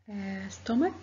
Uh, stomach.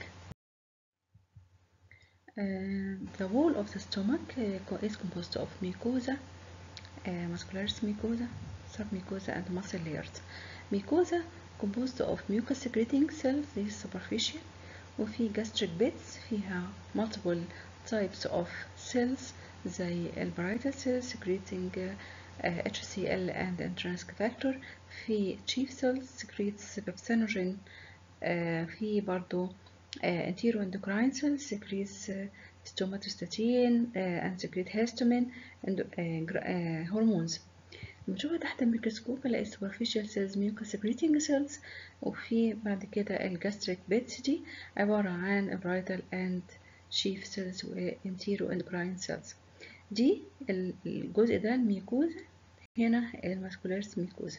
Uh, the wall of the stomach uh, is composed of mucosa, uh, muscularis mucosa, submucosa, and muscle layers. Mucosa composed of mucus secreting cells دي superficial وفي gastric beds فيها multiple types of cells زي البرايتال cells secreting uh, HCl and intrinsic factor في chief cells secretes pepsinogen uh, في برضو uh, enteroendocrine cells secretes uh, stomatostatin uh, and secrete histamine and uh, uh, hormones بنشوفها تحت الميكروسكوب الاقي superficial cells mucus secreting cells وفي بعد كده الجاستريك بيتس دي عبارة عن برايتال and chief cells و enteroendocrine cells دي الجزء ده الميكوزا هنا الماسكولارس ميكوزا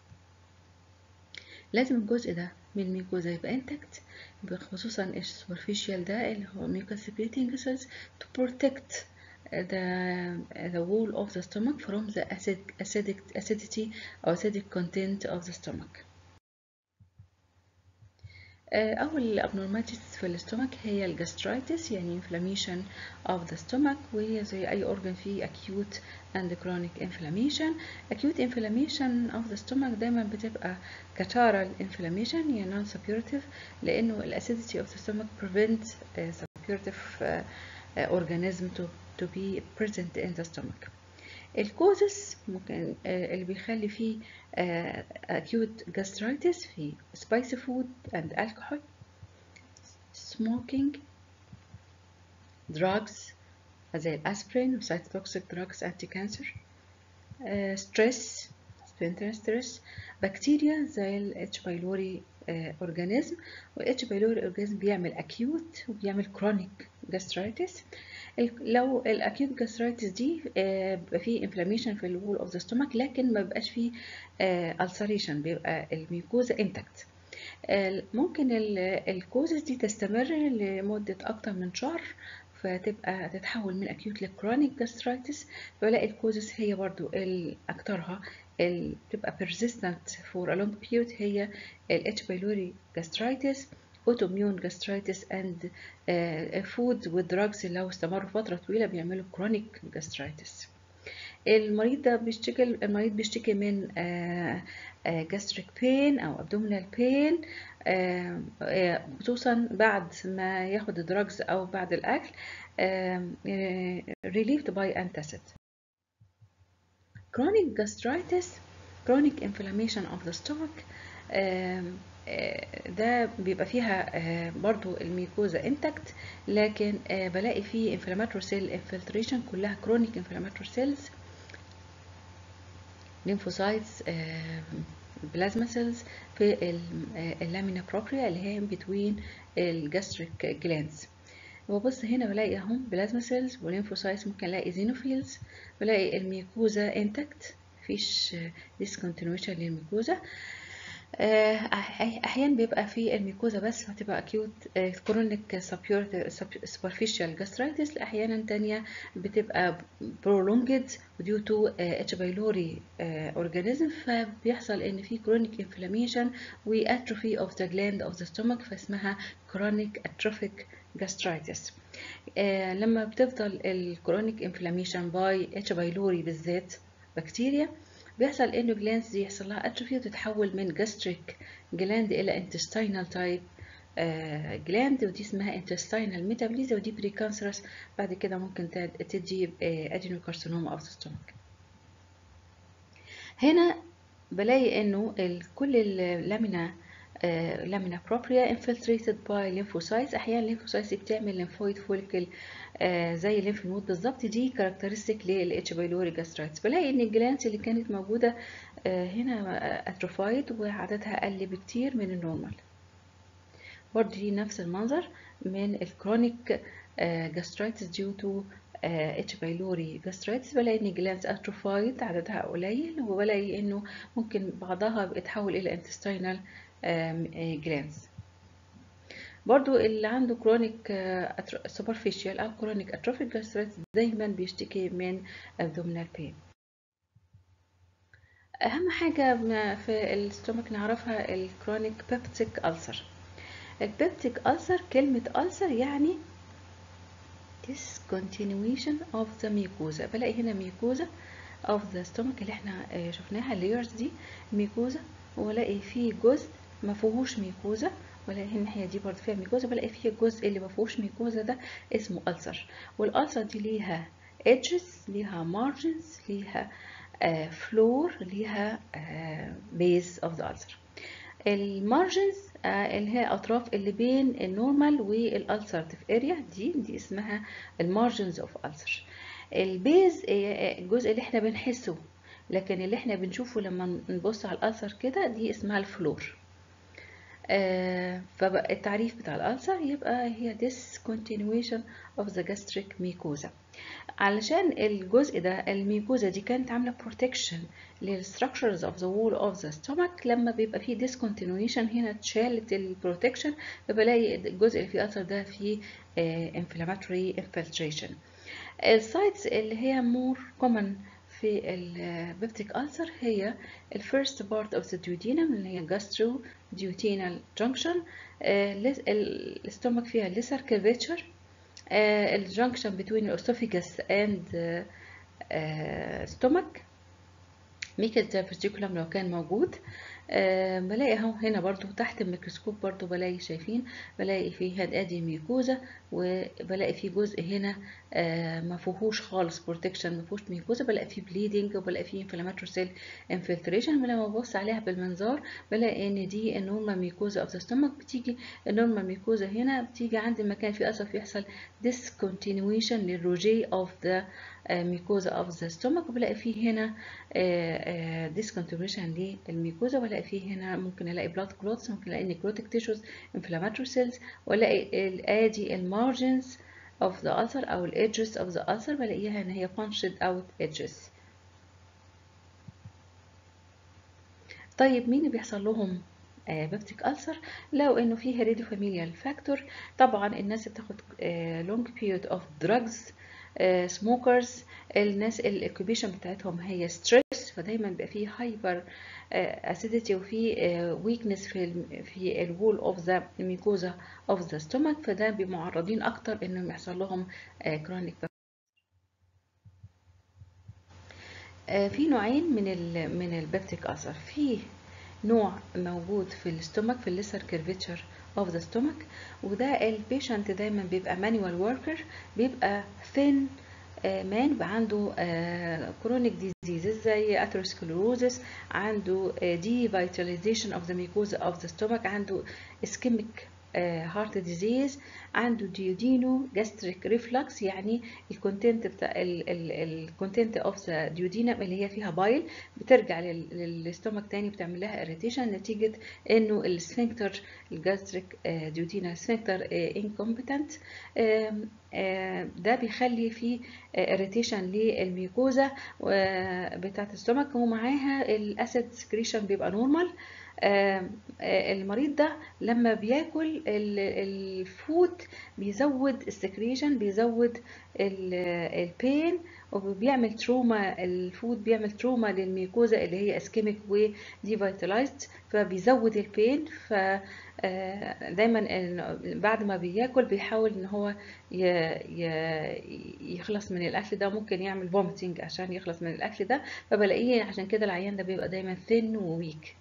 لازم الجزء ده من الميكوزا يبقى انتكت خصوصا السوبرفيشال ده اللي هو mucus secreting cells to protect the the wall of the stomach from the acid acidic acidity or acidic content of the stomach. أول abnormalities في الاستومك هي الجاسترايتس يعني inflammation of the stomach وهي زي أي organ فيه acute and chronic inflammation. acute inflammation of the stomach دايما بتبقى catarrhal inflammation يعني non suppurative لأنه الأسيديتي of the stomach prevent uh, suppurative uh, uh, organism to to be present in the stomach. الكوزس ممكن اللي بيخلي فيه acute gastritis في spicy food and alcohol smoking drugs زي الاسبرين و cytotoxic drugs anti cancer stress splinter stress بكتيريا زي ال H. pylori organism و H. pylori organism بيعمل acute وبيعمل chronic gastritis لو الاكيوت جاسترايتس دي بيبقى فيه انفلاميشن في الوول اوف ذا ستومك لكن ما بيبقاش فيه السريشن بيبقى الميوكوزا انتكت ممكن الكوزس دي تستمر لمدة أكتر من شهر فتبقى تتحول من acute لكرونيك جاسترايتس فبلاقي الكوزس هي برضو أكترها اللي بتبقى persistent for a long period هي ال H. pylori gastritis autoimmune gastritis and uh, food والدراجز لو استمروا فترة طويلة بيعملوا chronic gastritis المريض ده بيشتكي المريض بيشتكي من uh, uh, gastric pain أو abdominal pain uh, خصوصا بعد ما ياخد الدراجز أو بعد الأكل relieved by antacid chronic gastritis chronic inflammation of the stomach ده بيبقى فيها برضو الميكوزا انتكت لكن بلاقي فيه inflammatory cell infiltration كلها chronic inflammatory cells lymphocytes plasma cells في اللامينا بروبريا اللي هي between الجاستريك جلاندز وبص هنا بلاقي اهم بلازما سيلز وليمفوسايتس ممكن الاقي زينوفيلز بلاقي الميكوزا انتكت مفيش discontinuation للميكوزا احيانا بيبقى في الميكوزا بس فتبقى اكيوت كرونيك سوبرفيشال جاسترايتس احيانا تانية بتبقى prolonged due to H. pylori organism فبيحصل ان في chronic inflammation و atrophy of the gland of the stomach فاسمها chronic atrophic gastritis لما بتفضل الكرونيك انفلاميشن باي اتش بايلوري بالذات بكتيريا بيحصل انه جلاندز دي يحصل لها اتروفي وتتحول من جاستريك جلاند الى انتستينال تايب جلاند ودي اسمها intestinal metabolism ودي بريكانسرس بعد كده ممكن تدي ادينوكارسينوما اوف ستومك هنا بلاقي انه كل اللامينا لامينا بروبريا infiltrated by lymphocytes احيانا lymphocytes بتعمل lymphoid follicle زي الليمف نود بالظبط دي كاركترستيك للاتش بايلوري جاسترايتس بلاقي ان الجلانس اللي كانت موجوده هنا اتروفايد وعددها اقل بكتير من النورمال برضه دي نفس المنظر من الكرونيك جاسترايتس ديو تو اتش بايلوري جاسترايتس بلاقي ان الجلانس اتروفايد عددها قليل وبلاقي انه ممكن بعضها بيتحول الى انتستينال جلانس برضو اللي عنده كرونيك سوبرفيشال او كرونيك اتروفيك جاسترايتس دايما بيشتكي من abdominal pain اهم حاجه في الستومك نعرفها الكرونيك بيبتيك ألسر البيبتيك ألسر كلمة ألسر يعني discontinuation of the mucosa بلاقي هنا mucosa of the stomach اللي احنا شفناها layers دي ميكوزا والاقي فيه جزء ما فيهوش ميكوزا ولاقي الناحيه دي برضه فيها ميكوزا بلاقي فيه الجزء اللي ما فيهوش ميكوزا ده اسمه ألسر والألسر دي ليها edges ليها margins ليها فلور uh, ليها base of the ulcer المارجنز uh, اللي هي اطراف اللي بين النورمال والالسرتيف اريا دي دي اسمها المارجنز اوف ulcer البيز الجزء اللي احنا بنحسه لكن اللي احنا بنشوفه لما نبص على الالسر كده دي اسمها الفلور آه فبقى التعريف بتاع الالسر يبقى هي discontinuation of the gastric mucosa علشان الجزء ده الميكوزا دي كانت عامله protection للstructures of the wall of the stomach لما بيبقى فيه discontinuation هنا اتشالت البروتكشن فبلاقي الجزء اللي فيه ألسر ده فيه آه inflammatory infiltration السايتس اللي هي more common في البيبتيك ألسر هي الفيرست بارت اوف ذا duodenum اللي هي gastro duodenal junction الاستومك فيها lesser curvature الجنكشن between الاسوفيجاس and stomach ميكل diverticulum لو كان موجود أه بلاقي اهو هنا برضو تحت الميكروسكوب برضو بلاقي شايفين بلاقي فيه ادي ميكوزا وبلاقي فيه جزء هنا أه ما فيهوش خالص بروتكشن ما فيهوش ميكوزا بلاقي فيه بليدنج وبلاقي فيه انفلاماتوري سيل انفلتريشن ولما ببص عليها بالمنظار بلاقي ان دي النورمال ميكوزا اوف ذا ستومك بتيجي النورمال ميكوزا هنا بتيجي عند المكان فيه اسف يحصل discontinuation للروجي اوف ذا ميكوزا اوف ذا ستومك وبلاقي فيه هنا discontinuation للميكوزا ولاقي فيه هنا ممكن الاقي بلاد كلوتس ممكن الاقي نيكروتيك تيشوز انفلاماتوري سيلز والاقي ادي المارجنز of the ulcer او ال edges of the ulcer بلاقيها ان هي punched out edges طيب مين اللي بيحصل لهم بيبتيك ألسر لو انه في هيريدي فاميليال فاكتور طبعا الناس اللي بتاخد لونج بيريود اوف دراجز سموكرز الناس الاكوبيشن بتاعتهم هي ستريس فدايما بيبقى فيه هايبر اسيديتي وفي ويكنس في في الوول اوف ذا ميكوزا اوف ذا ستومك فده بيبقوا معرضين اكتر انهم يحصل لهم كرونيك في نوعين من ال من البيبتيك ألسر في نوع موجود في الاستومك في الليسر كيرفيتشر اوف ذا ستومك وده البيشنت دايما بيبقى مانوال وركر بيبقى ثين مان بيبقى عنده كرونيك ديزيزز زي اثيروسكلروزس عنده دي فيتاليزيشن اوف ذا ميكوزا اوف ذا ستومك عنده اسكيميك هارت ديزيز عنده ديودينو جاستريك ريفلكس يعني الكونتنت بتاع الكونتنت اوف ذا ديودينم اللي هي فيها بايل بترجع للستومك تاني بتعمل لها اريتيشن نتيجه انه السفنكتر الجاستريك ديودينا سفنكتر انكومبتنت ده بيخلي فيه اريتيشن للميكوزا بتاعت الستومك ومعاها الاسيد سكريشن بيبقى نورمال المريض ده لما بياكل الفود بيزود السكريشن بيزود البين وبيعمل تروما الفود بيعمل تروما للميكوزا اللي هي اسكيميك وديفيتالايزد فبيزود البين ف دايما بعد ما بياكل بيحاول ان هو يخلص من الاكل ده ممكن يعمل فوميتنج عشان يخلص من الاكل ده فبلاقيه عشان كده العيان ده بيبقى دايما ثين وويك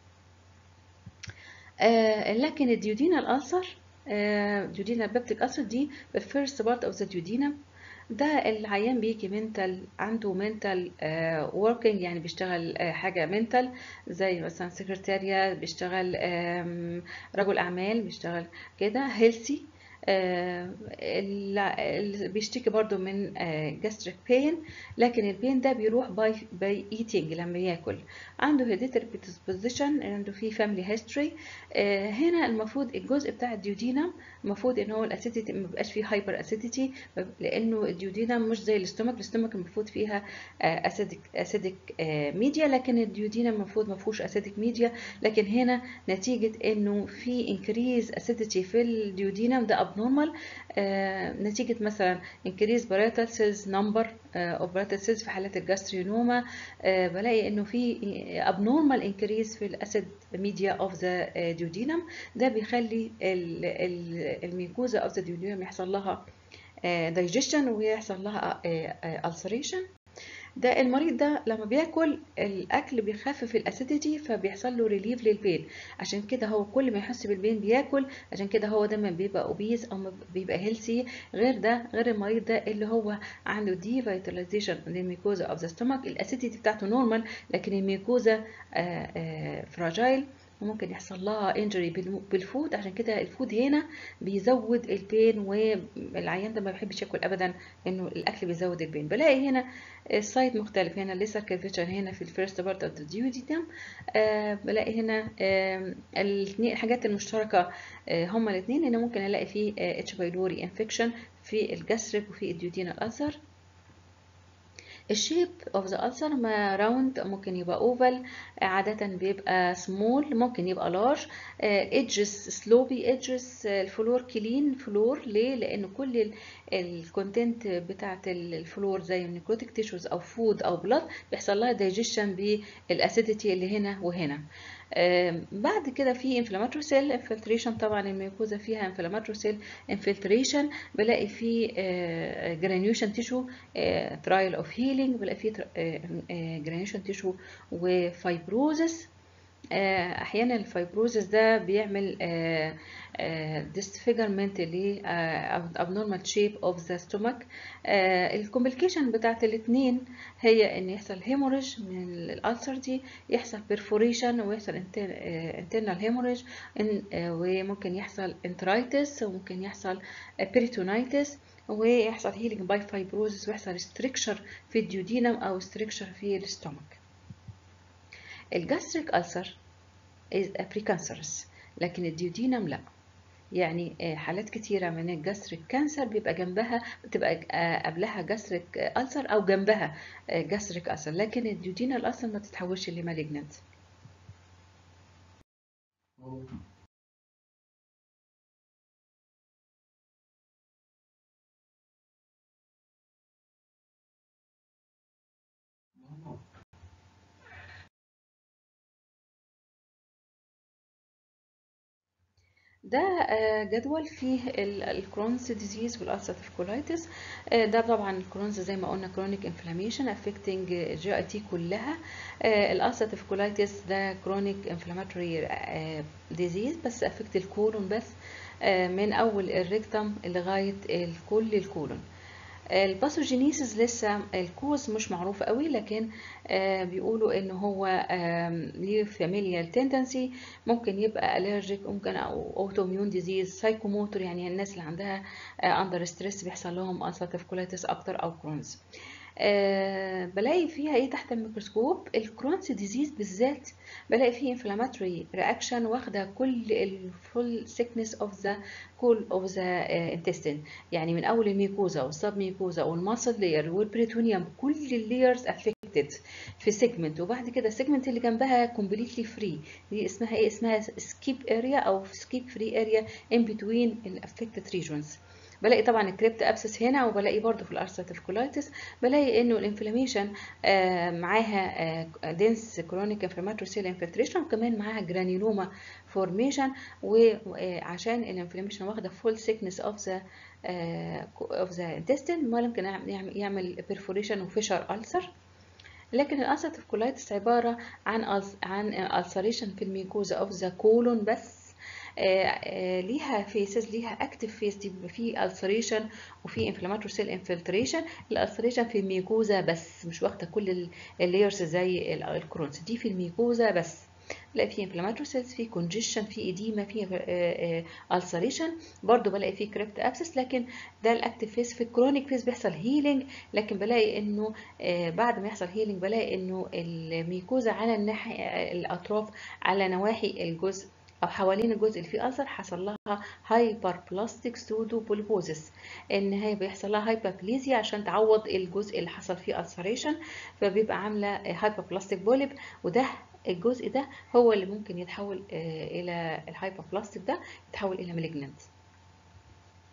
آه لكن الديودينال ألسر آه ديودينال بيبتيك ألسر دي الفيرست بارت اوف ذا ديودينم ده العيان بيجي منتال عنده منتال وركينج يعني بيشتغل آه حاجة منتال زي مثلا سكرتاريا بيشتغل رجل أعمال بيشتغل كده هيلثي بيشتكي برضو من جاستريك بين لكن البين ده بيروح باي باي ايتنج لما ياكل عنده هيديتري بريدisposition عنده في فاميلي هيستوري هنا المفروض الجزء بتاع الديودينم المفروض ان هو الاسيديتي ما بيبقاش فيه هايبر اسيديتي لانه الديودينم مش زي الاستومك الاستومك المفروض فيها اسيدك اسيدك ميديا لكن الديودينم المفروض ما فيهوش اسيدك ميديا لكن هنا نتيجه انه في انكريز اسيديتي في الديودينم ده abnormal آه نتيجة مثلا increase parietal cells number of parietal cells في حالات الجاسترينوما آه بلاقي انه في abnormal increase في الاسيد media of the duodenum ده بيخلي الميكوزا of the duodenum يحصل لها digestion ويحصل لها ulceration ده المريض ده لما بياكل الاكل بيخفف الاسيديتي فبيحصل له ريليف للبين عشان كده هو كل ما يحس بالبين بياكل عشان كده هو دايما بيبقى اوبيز او بيبقى هيلثي غير ده غير المريض ده اللي هو عنده دي فيتاليزيشن للميكوزا اوف ذا ستومك الاسيديتي بتاعته نورمال لكن الميكوزا فراجايل وممكن يحصل لها انجري بالفود عشان كده الفود هنا بيزود البين والعيان ده ما بيحبش ياكل ابدا انه الاكل بيزود البين بلاقي هنا السايد مختلف هنا لسه كيرفيتشر هنا في الفيرست بارت اوف ذا ديوديتم آه بلاقي هنا آه الاثنين الحاجات المشتركه آه هما الاثنين هنا ممكن الاقي فيه اتش بايلوري انفكشن في الجاستريك وفي الديودينال ألسر الشيب اوف ذا ألسر ما راوند ممكن يبقى اوفال عادة بيبقى سمول ممكن يبقى لارج ايدجز سلوبي ايدجز الفلور كلين فلور ليه لان كل الكونتنت بتاعت الفلور زي النيكروتيك تيشوز او فود او بلاد بيحصل لها دايجيشن بالاسيديتي اللي هنا وهنا بعد كده في انفلاماتوري سيل انفلتريشن طبعا الميوكوزا فيها انفلاماتوري سيل انفلتريشن بلاقي في جرانيوشن تيشو ترايل اوف هيلينج بلاقي في جرانيوشن تيشو وفايبروزس احيانا الفايبروزس ده بيعمل disfigurement ل abnormal shape of the stomach الكومبليكيشن بتاعت الاثنين هي ان يحصل هيموريج من الالسر دي يحصل perforation ويحصل internal hemorrhage وممكن يحصل enteritis وممكن يحصل peritonitis ويحصل healing by fibrosis ويحصل stricture في الديودينم او stricture في الستومك الجاستريك ألسر is precancerous لكن الديودينم لا يعني حالات كتيرة من الجاستريك كانسر بيبقى جنبها بتبقى قبلها جاستريك ألسر أو جنبها جاستريك ألسر لكن الديودينال ألسر ما تتحولش لمالجنت ده جدول فيه الكرونز ديزيز والالساتيف كولايتس ده طبعا الكرونز زي ما قلنا كرونيك انفلاميشن افكتنج جي اي تي كلها الالساتيف كولايتس ده كرونيك انفلاماتوري ديزيز بس افكت الكولون بس من اول الريكتم لغايه كل الكولون الباثوجينيسيس لسه الكوز مش معروف قوي لكن آه بيقولوا ان هو آه ليه فاميليال تندنسي ممكن يبقى الرجيك ممكن او اوتوميون ديزيز سايكوموتور يعني الناس اللي عندها اندر ستريس بيحصل لهم الساتيف كولايتس اكتر او كرونز أه بلاقي فيها ايه تحت الميكروسكوب الكرونز ديزيز بالذات بلاقي فيه انفلاماتوري رياكشن واخده كل الفول سيكنس اوف ذا كول اوف ذا انتستين يعني من اول الميكوزا والسب ميكوزا والماسل لاير والبريتونيوم كل اللايرز افكتد في سيجمنت وبعد كده السيجمنت اللي جنبها كومبليتلي فري دي اسمها ايه اسمها سكيب اريا او سكيب فري اريا ان بتوين الافكتد ريجونز بلاقي طبعا الكريبت ابسس هنا وبلاقي برضو في الارثريتيف كولايتس بلاقي انه الانفلاميشن آه معاها آه دنس كرونيك انفلاماتوري سيل انفلتريشن وكمان معاها جرانيلوما فورميشن وعشان الانفلاميشن واخده فول سيكنس اوف ذا اوف ذا انتستين ممكن يعمل بيرفوريشن وفيشر ألسر لكن الألسرتيف كولايتس عبارة عن عن ألسريشن في الميكوزا اوف ذا كولون بس آه آه ليها فيسز ليها اكتف فيس دي بيبقى فيه السريشن وفي انفلاماتوري سيل انفلتريشن الالسريشن في الميكوزا بس مش واخده كل اللايرز زي الكرونز دي في الميكوزا بس بلاقي فيه انفلاماتوري سيلز فيه كونجيشن فيه اديما فيه السريشن برضو بلاقي فيه كريبت ابسس لكن ده الاكتف فيس في الكرونيك فيس بيحصل هيلينج لكن بلاقي انه بعد ما يحصل هيلينج بلاقي انه الميكوزا على الناحيه الاطراف على نواحي الجزء او حوالين الجزء اللي فيه ألسر حصل لها هايبر بلاستيك سودو بوليبوزيس ان هي بيحصل لها هايبربليزيا عشان تعوض الجزء اللي حصل فيه ألسريشن فبيبقى عامله هايبر بلاستيك بوليب وده الجزء ده هو اللي ممكن يتحول الى الهايبر بلاستيك ده يتحول الى مالجنانت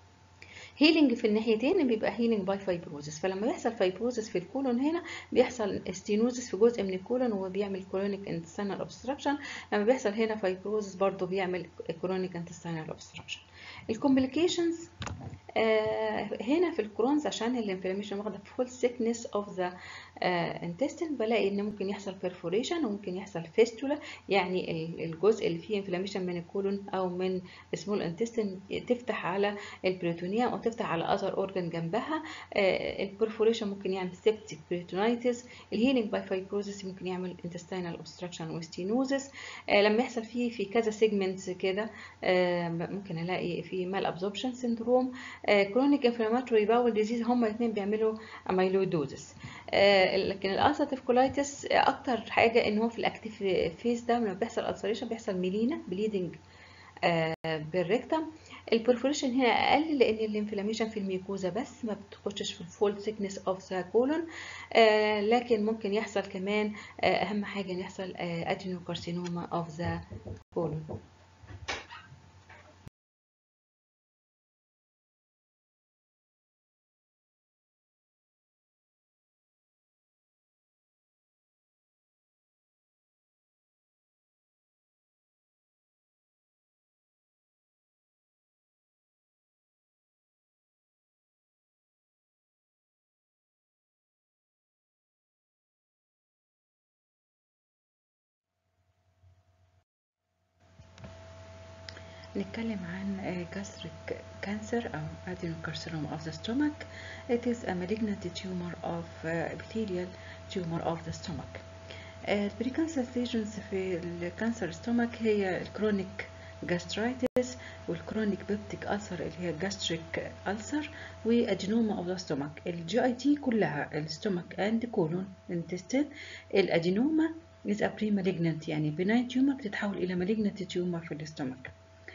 هيلينج في الناحيتين بيبقى هيلينج باي فايبروزس فلما يحصل فايبروزس في الكولون هنا بيحصل ستينوزس في جزء من الكولون وبيعمل كرونيك انتستينال اوبستراكشن لما بيحصل هنا فايبروزس برضه بيعمل كرونيك انتستينال اوبستراكشن الكومبليكيشنز آه هنا في الكرونز عشان الانفلاميشن واخده فول سيكنس اوف ذا انتستين بلاقي ان ممكن يحصل بيرفوريشن وممكن يحصل فيستولا يعني الجزء اللي فيه انفلاميشن من الكولون او من سمول انتستين تفتح على البريتونيوم او تفتح على اذر اورجان جنبها آه البرفوريشن ممكن يعمل سيبتيك بريتونايتس الهيلينج باي فايبروزس ممكن يعمل انتستينال اوبستراكشن وستينوزس آه لما يحصل فيه في كذا سيجمنتس كده آه ممكن الاقي في مال ابزوربشن سيندروم كرونيك انفلاماتوري باول ديزيز هما الاثنين بيعملوا اميلويدوزس آه لكن الالساتيف كولايتس اكتر حاجه ان هو في الاكتيف فيز ده لما بيحصل السريشن بيحصل ميلينا بليدنج آه بالريكتم البرفوريشن هنا اقل لان الانفلاميشن في الميكوزا بس ما بتخشش في الفول سيكنس اوف ذا كولون لكن ممكن يحصل كمان آه اهم حاجه ان يحصل ادينوكارسينوما اوف ذا كولون نتكلم عن gastric cancer أو adenocarcinoma of the stomach. It is a malignant tumor of epithelial tumor of the stomach. البريكانسر lesions في الكانسر stomach هي الكرونيك gastritis والكرونيك بيبتيك ألسر اللي هي gastric ulcer وأدينوما of the stomach. الجي اي تي كلها الستومك and colon intestine الأدينوما is a pre-malignant يعني benign tumor بتتحول إلى malignant tumor في الاستومك.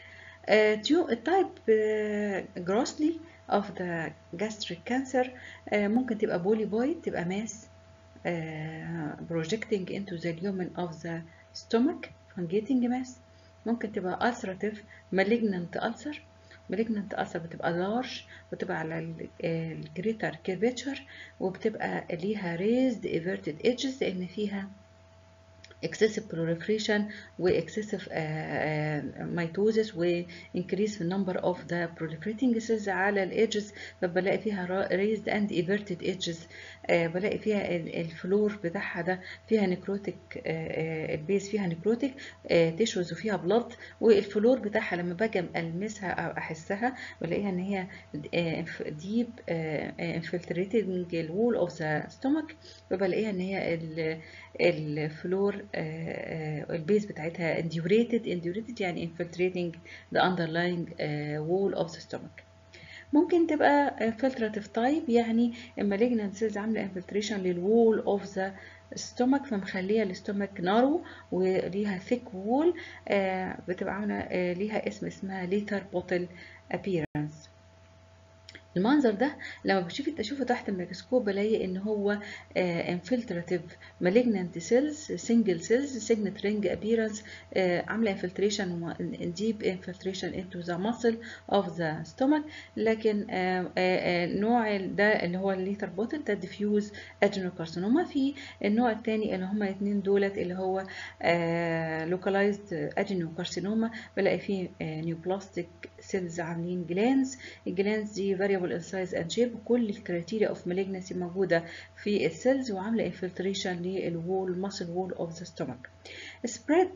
التايب جروسلي اوف ذا gastric cancer uh, ممكن تبقى بوليبويد تبقى ماس uh, projecting into the lumen of the stomach fungating mass ممكن تبقى ulcerative malignant ulcer malignant ulcer بتبقى large بتبقى على الجريتر curvature وبتبقى ليها raised everted edges لأن فيها excessive proliferation و excessive uh, uh, mitosis و increase في number of the proliferating cells على ال edges فبلاقي فيها raised and everted edges uh, بلاقي فيها الفلور بتاعها ده فيها نكروتيك البيز فيها نكروتيك تشوز وفيها بلط والفلور بتاعها لما باجي المسها او احسها بلاقيها ان هي ديب infiltrating الوول اوف ذا stomach فبلاقيها ان هي الفلور البيز بتاعتها indurated indurated يعني infiltrating the underlying wall of the stomach ممكن تبقى filtrative type يعني malignant cells عاملة infiltration للwall of the stomach فمخلية الستومك نارو وليها thick wall بتبقى عاملة ليها اسم اسمها later bottle appearance المنظر ده لما بشوف اشوفه تحت الميكروسكوب بلاقي ان هو انفلتراتيف مالجنانت سيلز سنجل سيلز سيجنت رينج ابيرنس عامله انفلتريشن ديب انفلتريشن انتو ذا ماسل اوف ذا ستومك لكن النوع ده اللي هو الليتر بوتل ده ديفيوز ادينوكارسينوما في النوع الثاني اللي هما الاثنين دولت اللي هو لوكالايزد ادينوكارسينوما بلاقي فيه نيوبلاستيك سيلز عاملين جلانز الجلانز دي variable in size and shape كل الكريتيريا اوف malignancy موجوده في السيلز وعامله infiltration للوول muscle wall of the stomach spread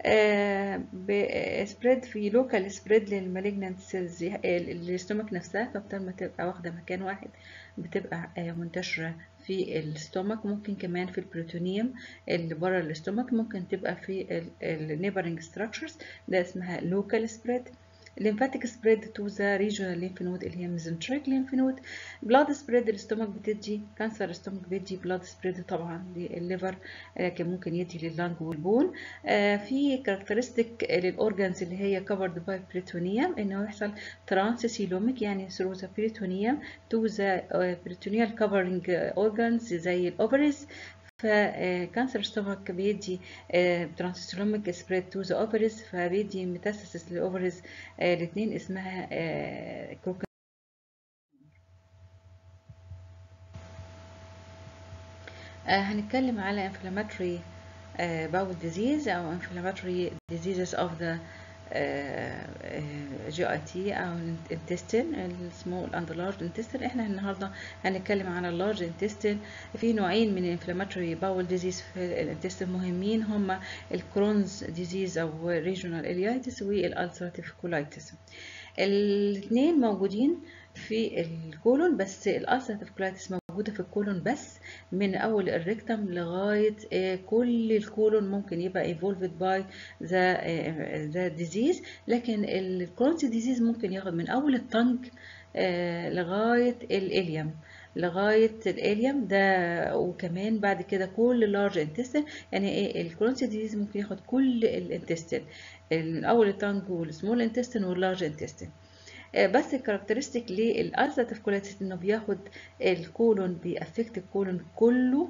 سبريد في لوكال سبريد للمالجنانت سيلز الاستومك نفسها فبدل ما تبقى واخده مكان واحد بتبقى منتشره في الستومك ممكن كمان في البروتونيوم اللي بره الاستومك ممكن تبقى في النيبرنج ستراكشرز ده اسمها لوكال سبريد lymphatic spread to the regional lymph node اللي هي mesenteric lymph node blood spread الاستومك بتدي كانسر الاستومك بيدي blood spread طبعا للليفر لكن ممكن يدي لللنج والبون آه في كاركترستيك للاورجانز اللي هي covered by peritoneum انه يحصل transcoelomic يعني through the peritoneum to the peritoneal covering organs زي الاوفريز فكانسر ستومك بيدي ترانسستولوميك سبريد تو ذا اوفريز فبيدي ميتاستاسيس للاوفريز الاثنين اسمها هنتكلم على inflammatory bowel disease أو inflammatory diseases of the جي اي تي او intestine السمول اند لارج intestine احنا النهارده هنتكلم عن اللارج intestine في نوعين من الانفلاماتوري باول ديزيز في الانتستين مهمين هما الكرونز ديزيز او ريجونال اليايتس والالسراتيف كولايتس الاثنين موجودين في الكولون بس الالسراتيف كولايتس موجودة في الكولون بس من أول الريكتم لغاية كل الكولون ممكن يبقى evolved by the, the disease لكن الكرونز ديزيز ممكن ياخد من أول التنج لغاية الإليم لغاية الإليم ده وكمان بعد كده كل اللارج انتستين يعني ايه الكرونز ديزيز ممكن ياخد كل الانتستين من أول التنج والسمول انتستين واللارج انتستين بس الكاركترستيك للالسراتيف كولايتس انه بياخد الكولون بيأفكت الكولون كله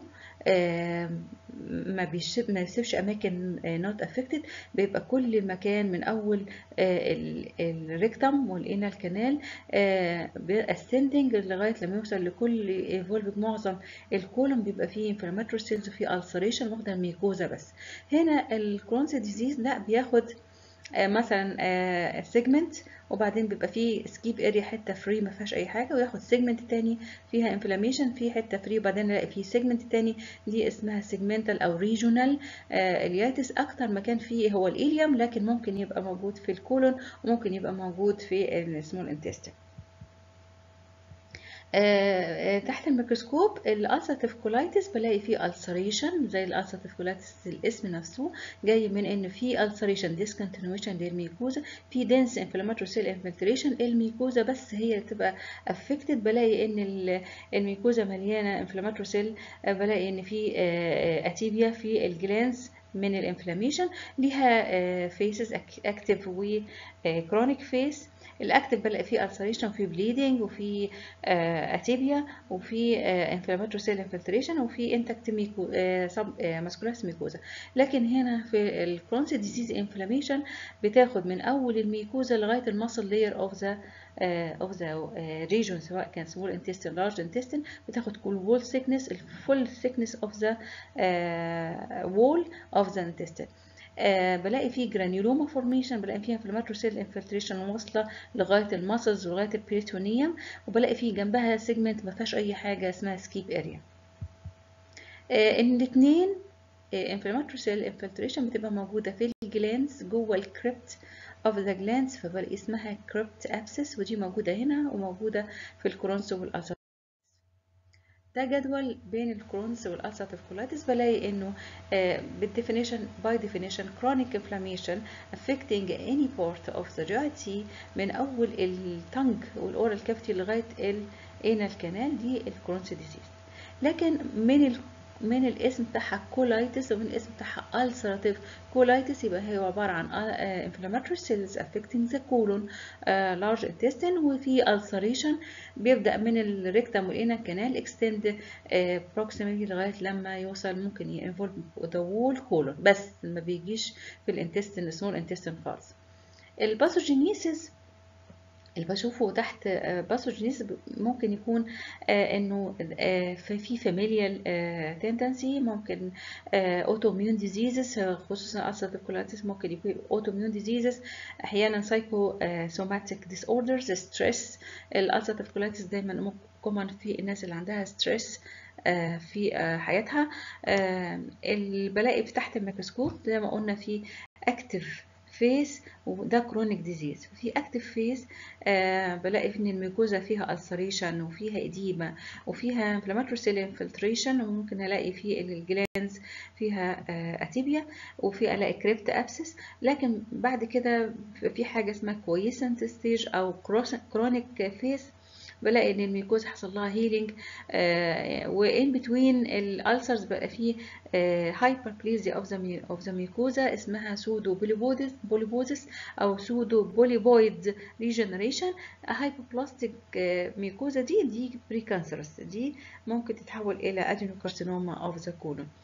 ما بيسيب ما يسيبش اماكن نوت افكتد بيبقى كل مكان من اول الريكتم والانال كانال اسندنج لغايه لما يوصل لكل ايفولف معظم الكولون بيبقى فيه انفلاماتوري سيلز وفيه السريشن واخده الميكوزا بس هنا الكرونز ديزيز لا بياخد مثلا سيجمنت وبعدين بيبقى فيه سكيب اريا حته فري ما فيهاش اي حاجه وياخد سيجمنت تاني فيها انفلاميشن في حته فري وبعدين نلاقي فيه سيجمنت تاني دي اسمها سيجمنتال او ريجونال الياتس اكتر مكان فيه هو الاليوم لكن ممكن يبقى موجود في الكولون وممكن يبقى موجود في السمول انتستين آه تحت الميكروسكوب الالسراتيف كولايتس بلاقي فيه السريشن زي الالسراتيف كولايتس الاسم نفسه جاي من ان في السريشن ديسكونتينيويشن للميكوزا في دنس انفلاماتوري سيل انفلتريشن الميكوزا بس هي اللي تبقى افكتد بلاقي ان الميكوزا مليانه انفلاماتوري سيل بلاقي ان في اتيبيا في الجلانس من الانفلاميشن ليها فيسز اكتف وكرونيك فيس الاكتف بلاقي فيه ulceration وفي bleeding وفي اتيبيا وفي inflammatory cell infiltration وفي intact ميكو musculus mucosa لكن هنا في الكرونز ديزيز انفلاميشن بتاخد من اول الميكوزا لغايه المسل layer of the uh, of the uh, region سواء كان small intestine large intestine بتاخد كل wall thickness full thickness of the uh, wall of the intestine آه بلاقي فيه جرانيولوما فورميشن بلاقي فيها انفلاماتوري سيل انفلتريشن واصله لغايه الماسلز ولغايه البريتونيوم وبلاقي فيه جنبها سيجمنت ما فيهاش اي حاجه اسمها سكيب اريا آه الاثنين انفلاماتوري سيل انفلتريشن بتبقى موجوده في الجلانز جوه الكريبت of the glands فبلاقي اسمها crypt abscess ودي موجوده هنا وموجوده في الكرونس والألسر ده جدول بين الكرونز والالسراتيف كولايتس بلاقي انه بالديفينيشن باي ديفينيشن chronic inflammation affecting any part of the GIT من اول التنج والاورال كافيتي لغايه الانال كانال دي الكرونز ديزيز لكن من ال من الاسم بتاعها كولايتس ومن الاسم بتاعها ulcerative colitis يبقى هي عبارة عن inflammatory cells affecting the colon uh, large intestine وفي ulceration بيبدأ من الريكتم والإنال كانال extend uh, proximally لغاية لما يوصل ممكن ينفولد the whole colon بس ما بيجيش في الانتستين small intestine خالص الباثوجينيسيس اللي بشوفه تحت باثوجينيس ممكن يكون انه في فاميليال تندنسي ممكن اوتوميون ديزيزز خصوصا السراتيف كولايتس ممكن يكون اوتوميون ديزيزز احيانا سايكو سوماتيك ديس اوردرز ستريس الالسراتيف كولايتس دايما كومن في الناس اللي عندها ستريس في حياتها بلاقي تحت الميكروسكوب زي ما قلنا في اكتف فيس وده كرونيك ديزيز في اكتف فيس آه بلاقي ان الميكوزا فيها السريشن وفيها اديمه وفيها انفلاماتوري سيل انفلتريشن وممكن الاقي في الجلانز فيها آه اتيبيا وفي الاقي كريبت ابسس لكن بعد كده في حاجه اسمها كويسنت ستيج او كرونيك فيس بلاقي ان الميكوزا حصل لها هيلينج آه وان بتوين الالسرز بقى فيه هايبربليزيا اوف ذا اوف ذا ميكوزا اسمها سودو بوليبوديس بوليبوزيس او سودو بوليبويد ريجنريشن هايبوبلاستيك ميكوزا دي دي بريكانسرس دي ممكن تتحول الى ادينوكارسينوما اوف ذا كولون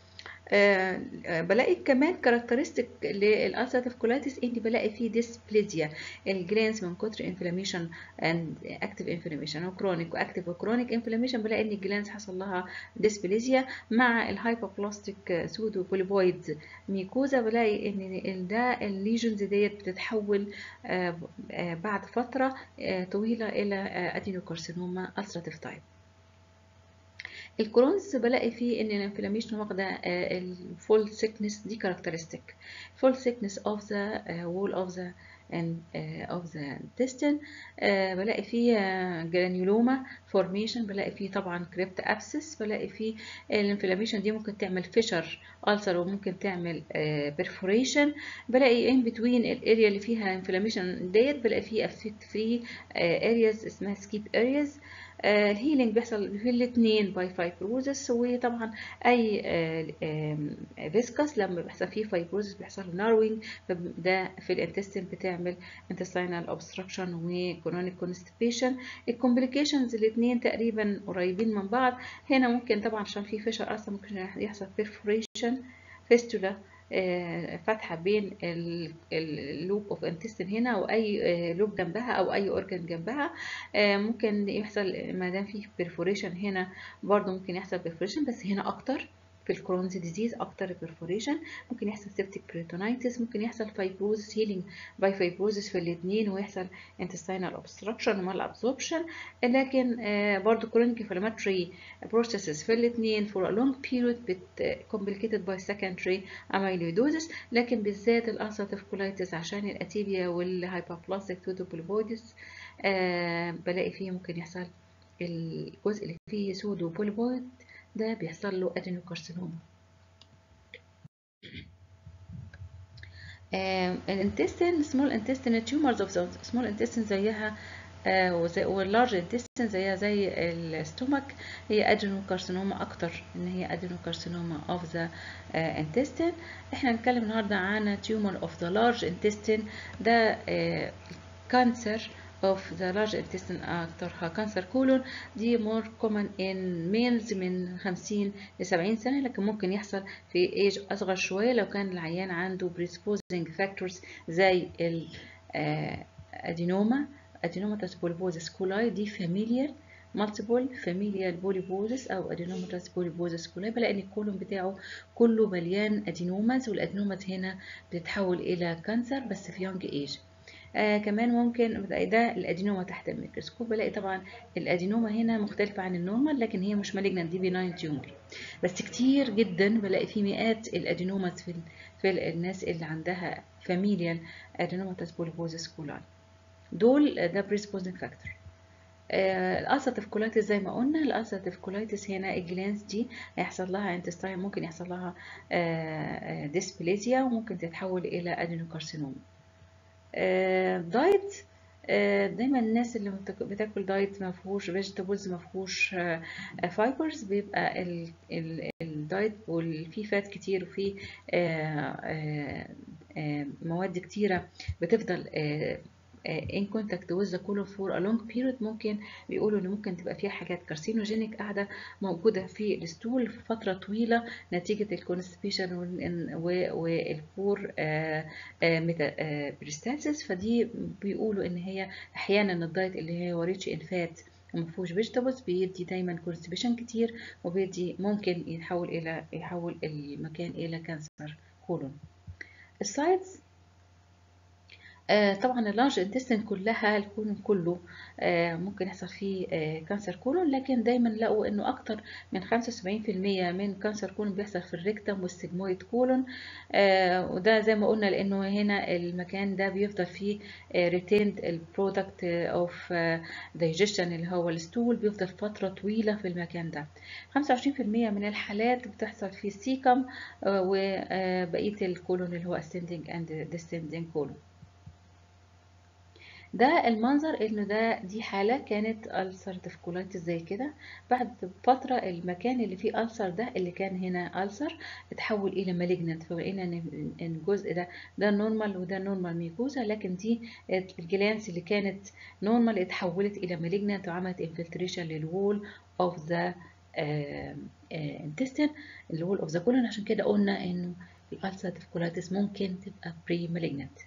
آه بلاقي كمان كاركترستيك للالسراتيف كولايتس اني بلاقي فيه ديسبليزيا الجلانس من كتر انفلاميشن اند اكتيف انفلاميشن او كرونيك واكتيف وكرونيك انفلاميشن بلاقي ان الجلانس حصل لها ديسبليزيا مع الهايبوبلاستيك سودو بوليبويد ميكوزا بلاقي ان ده الليجنز ديت بتتحول آه آه بعد فتره طويله الى ادينوكارسينوما ulcerative تايب الكرونز بلاقي فيه ان الانفلاميشن واخده الفول سيكنس دي كاركترستيك فول سيكنس اوف ذا وول اوف ذا and uh, of the intestine uh, بلاقي فيه جرانيولوما فورميشن بلاقي فيه طبعا كريبت ابسس بلاقي فيه الانفلاميشن دي ممكن تعمل فيشر ألسر وممكن تعمل بيرفوريشن بلاقي ان بتوين الاريا اللي فيها انفلاميشن ديت بلاقي فيه افكت فري ارياز اسمها سكيب ارياز الهيلينج بيحصل في الاثنين باي فايبروزس وطبعا اي فيسكس لما بيحصل فيه فايبروزس بيحصل له ناروينج ده في الانتستين بتعمل intestinal obstruction وكرونيك constipation الكومبليكيشنز الاثنين تقريبا قريبين من بعض هنا ممكن طبعا عشان في فيشر اصلا ممكن يحصل perforation fistula فتحه بين اللوب اوف انتستين هنا او اي لوب جنبها او اي اورجان جنبها ممكن يحصل ما دام فيه بيرفوريشن هنا برضو ممكن يحصل بيرفوريشن بس هنا اكتر في الكرونز ديزيز اكتر بيرفوريشن ممكن يحصل سيبتيك بريتونايتس ممكن يحصل فايبروزس هيلينج باي فايبروزس في الاثنين ويحصل intestinal obstruction ومال ابزوربشن لكن برضو chronic inflammatory processes في الاثنين for a long period بت complicated by secondary amyloidosis لكن بالذات الالسراتيف كولايتس عشان الاتيبيا والهايبوبلاستيك تودوبوليبويدس بلاقي فيه ممكن يحصل الجزء اللي فيه سودو بوليبويد ده بيحصل له ادينوكارسينوما الانتستين سمول انتستين تيومرز اوف ذا سمول انتستين زيها واللارج انتستين زيها زي الستومك هي ادينوكارسينوما اكتر ان هي ادينوكارسينوما اوف ذا انتستين احنا هنتكلم النهارده عن تيومر اوف ذا لارج انتستين ده كانسر of the large intestine أكترها كانسر كولون دي more common in males من 50 ل 70 سنة لكن ممكن يحصل في age أصغر شوية لو كان العيان عنده predisposing factors زي الأدينوما أدينوماتس بوليبوزس كولاي دي familial multiple familial polyposis او adenomatous polyposis كولاي بلاقي ان الكولون بتاعه كله مليان ادينوماز والادينوماز هنا بتتحول الى كانسر بس في يونج ايج آه كمان ممكن ده الادينوما تحت الميكروسكوب بلاقي طبعا الادينوما هنا مختلفه عن النورمال لكن هي مش مالجنت دي بيناين تيومر بس كتير جدا بلاقي في مئات الادينومات في في الناس اللي عندها فاميليال ادينوماتس بوليبوزس كولاي دول ده بريسبوزنج فاكتور الالسراتيف كولايتس زي ما قلنا الالسراتيف كولايتس هنا الجلانس دي هيحصل لها انتستاين ممكن يحصل لها ديسبليزيا وممكن تتحول الى ادينوكارسينوما دايت دايما الناس اللي بتاكل دايت ما فيهوش فيجيتابلز ما فيهوش فايبرز بيبقى الدايت وفيه فات كتير وفيه مواد كتيره بتفضل in contact with the colon for a long period ممكن بيقولوا ان ممكن تبقى فيها حاجات كارسينوجينيك قاعده موجوده في الستول في فتره طويله نتيجه الكونستيبيشن والبور بريستاسيس فدي بيقولوا ان هي احيانا الدايت اللي هي ريتش ان فات وما فيهوش فيجيتابلز بيدي دايما كونستيبيشن كتير وبيدي ممكن يحول الى يحول المكان الى كانسر كولون السايدز آه طبعا اللارج انتستين كلها الكولون كله آه ممكن يحصل فيه آه كانسر كولون لكن دايما لقوا انه اكتر من 75% من كانسر كولون بيحصل في الريكتم والسجمويد كولون وده زي ما قلنا لانه هنا المكان ده بيفضل فيه ريتيند البرودكت اوف دايجيشن اللي هو الستول بيفضل فتره طويله في المكان ده 25% من الحالات بتحصل في السيكم وبقيه الكولون اللي هو ascending and descending colon ده المنظر انه ده دي حاله كانت ulcerative colitis زي كده بعد فتره المكان اللي فيه ألسر ده اللي كان هنا ألسر اتحول الى malignant فبقينا ان الجزء ده ده نورمال وده نورمال ميكوزا لكن دي الجلانس اللي كانت نورمال اتحولت الى malignant وعملت infiltration للوول of the intestine اللي هو of the colon عشان كده قلنا انه الالسراتيف كولايتس ممكن تبقى بري malignant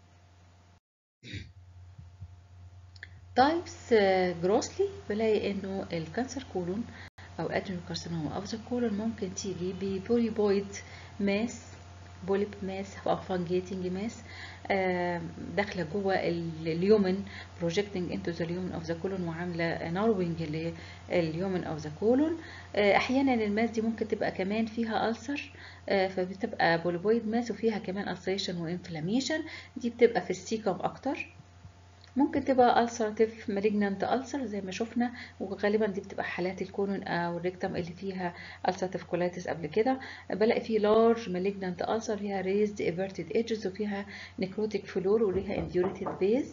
تايبس جروسلي بلاقي انه الكانسر كولون او ادينوكارسينوما اوف ذا كولون ممكن تيجي ببوليبويد ماس بوليب ماس او فانجيتنج ماس داخله جوه اليومن بروجيكتنج انتو ذا اليومن اوف ذا كولون وعامله ناروينج لليومن اوف ذا كولون احيانا الماس دي ممكن تبقى كمان فيها ألسر فبتبقى بوليبويد ماس وفيها كمان ألسريشن وانفلاميشن دي بتبقى في السيكم اكتر ممكن تبقى ulcerative malignant ulcer زي ما شفنا وغالبا دي بتبقى حالات الكولون او الريكتم اللي فيها ulcerative colitis قبل كده بلاقي فيه large malignant ulcer فيها raised everted edges وفيها necrotic floor وليها indurated base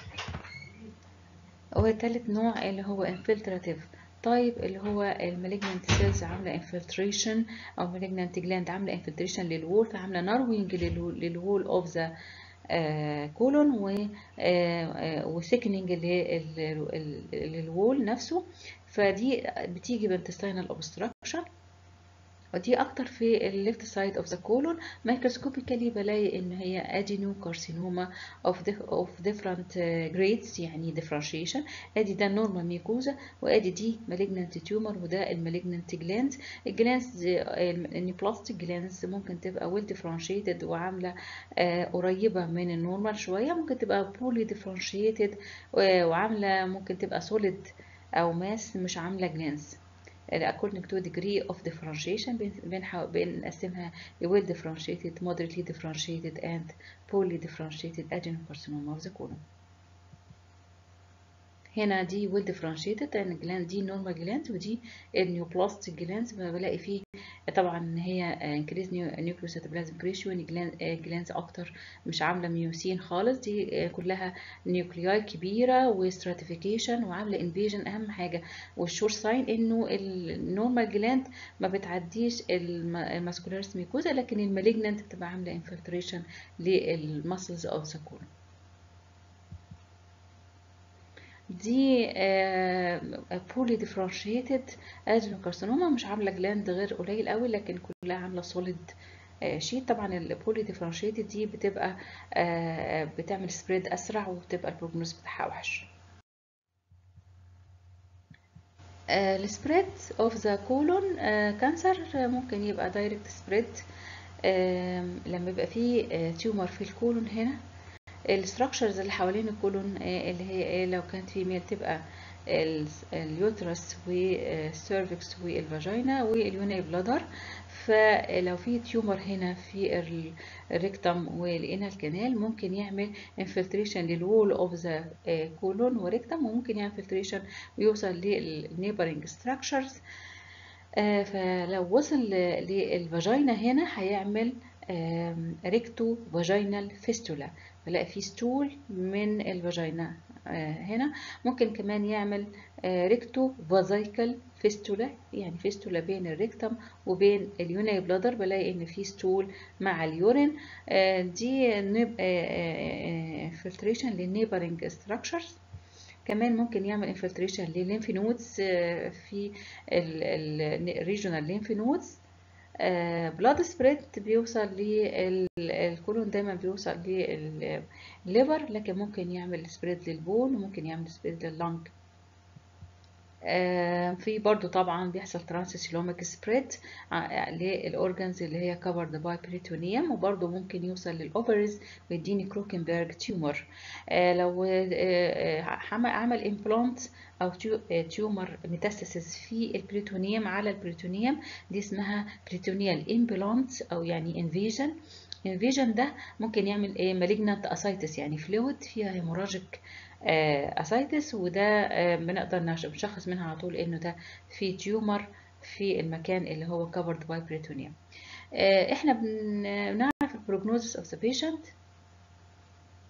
وتالت نوع اللي هو infiltrative طيب اللي هو المالجنانت سيلز عامله انفلتريشن او مالجنانت جلاند عامله انفلتريشن للوول فعامله ناروينج للوول اوف ذا كولون و وسيكننج للوول نفسه فدي بتيجي بانتستينال اوبستراكشن ودي اكتر في الليفت سايد اوف ذا كولون مايكروسكوبيكالي بلاقي ان هي ادينو كارسينوما اوف اوف ديفرنت جريدز يعني ديفرنشيشن ادي ده النورمال ميكوزا وادي دي مالجنانت تيومر وده المالجنانت جلاند الجلاندز النيوبلاستيك جلاندز ممكن تبقى ويل ديفرنشيتد وعامله قريبه من النورمال شويه ممكن تبقى بولي ديفرنشيتد وعامله ممكن تبقى سوليد او ماس مش عامله جلاندز according to degree of differentiation بنقسمها ل well differentiated, moderately differentiated and poorly differentiated adenocarcinoma of the colon. هنا دي well differentiated لأن الجلاند دي normal gland ودي النيوبلاستيك جلاندز بلاقي فيه طبعا ان هي increase nucleocytoplasmic ratio ان جلاندز اكتر مش عامله ميوسين خالص دي كلها نيوكلياي كبيره وستراتيفيكيشن وعامله انفيجن اهم حاجه والشور ساين انه النورمال جلاند ما بتعديش الماسكولاريس ميكوزا لكن المالجنانت بتبقى عامله انفلتريشن للمسلز اوف ذا كولون دي بولي ديفرنشيتد ادينوكارسينوما مش عامله جلاند غير قليل قوي لكن كلها عامله سوليد شيت طبعا البولي ديفرنشيتد دي بتبقى بتعمل سبريد اسرع وبتبقى البروجنوز بتاعها وحش السبريد اوف ذا كولون كانسر ممكن يبقى دايركت سبريد لما يبقى فيه تيومر في الكولون هنا الستراكشرز اللي حوالين الكولون اللي هي لو كانت فيميل تبقى اليوترس والسيرفكس والفاجينا واليوناي بلادر فلو في تيومر هنا في الريكتم والانال كانال ممكن يعمل انفلتريشن للوول اوف ذا كولون وريكتم وممكن يعمل انفلتريشن ويوصل للنيبرنج ستراكشرز فلو وصل للفاجينا هنا هيعمل ريكتو فاجينال فيستولا بلاقي فيه ستول من الفاجينا هنا ممكن كمان يعمل ريكتو فازايكل فيستولا يعني فيستولا بين الريكتم وبين اليوناي بلادر بلاقي ان في ستول مع اليورين دي فلتريشن للنيبرنج ستراكشرز كمان ممكن يعمل انفلتريشن للليمف نودز في الريجونال ليمف نودز بلاد سبريد بيوصل للكولون دايما بيوصل للليفر لكن ممكن يعمل سبريد للبون وممكن يعمل سبريد لللنج في برضو طبعا بيحصل ترانسسيلوميك سبريد للاورجنز اللي هي كفرد باي بريتونيوم وبرضو ممكن يوصل للاوفرز ويديني كروكنبرج تيومر لو عمل امبلانت او تيومر ميتاستاسيس في البريتونيوم على البريتونيوم دي اسمها بريتونيال امبلانت او يعني انفيجن انفيجن ده ممكن يعمل ايه مالجنانت اسايتس يعني فلويد فيها هيموراجيك اسايتس وده بنقدر نشخص منها على طول انه ده في تيومر في المكان اللي هو covered by peritoneum احنا بنعرف البروجنوزس of the patient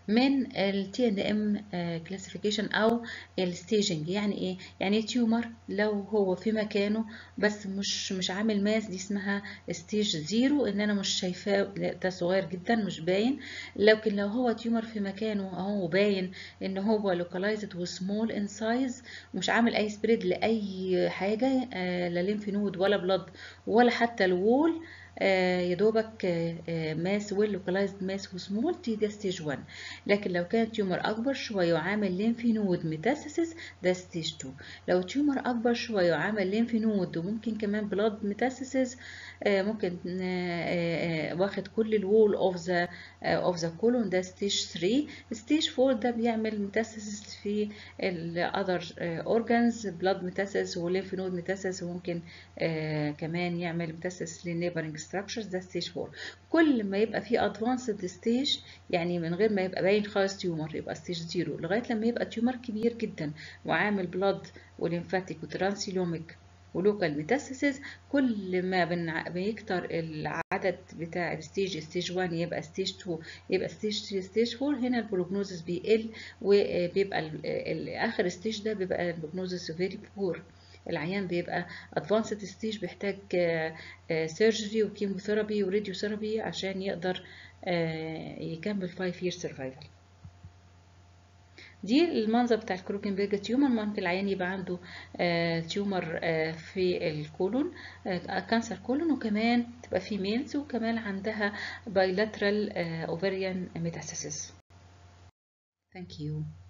من ال TNM classification أو الستيجنج يعني إيه؟ يعني تيومر لو هو في مكانه بس مش مش عامل ماس دي اسمها ستيج زيرو إن أنا مش شايفاه ده صغير جدا مش باين لكن لو هو تيومر في مكانه أهو باين إن هو localized وسمول in size ومش عامل أي سبريد لأي حاجة لا ليمف نود ولا بلد ولا حتى الوول آه يا دوبك آه ماس ويل لوكلايزد ماس وسمول دي ده ستيج 1 لكن لو كان تيومر اكبر شويه وعامل ليمف نود ميتاسيسز ده ستيج 2 لو تيومر اكبر شويه وعامل ليمف نود وممكن كمان بلاد ميتاسيسز آه ممكن واخد كل الوول اوف ذا اوف ذا كولون ده ستيج 3 ستيج 4 ده بيعمل ميتاسيسز في الاذر اورجانز بلاد ميتاسيس وليمف نود ميتاسيس وممكن كمان يعمل ميتاسيس للنيبرنج ستراكشرز ده ستيج 4 كل ما يبقى في ادفانسد ستيج يعني من غير ما يبقى باين خالص تيومر يبقى ستيج 0 لغايه لما يبقى تيومر كبير جدا وعامل بلاد وليمفاتيك وترانسيلوميك ولوكال ميتاسيسز كل ما بيكتر العدد بتاع الستيج ستيج 1 يبقى ستيج 2 يبقى ستيج 3 ستيج 4 هنا البروجنوزس بيقل وبيبقى اخر ستيج ده بيبقى البروجنوزس فيري بور العيان بيبقى ادفانسد ستيج بيحتاج سيرجري وكيموثيرابي وراديوثيرابي عشان يقدر يكمل 5 year survival دي المنظر بتاع الكروكنبرج تيومر ممكن العيان يبقى عنده تيومر في الكولون كانسر كولون وكمان تبقى في ميلز وكمان عندها bilateral ovarian metastasis Thank you.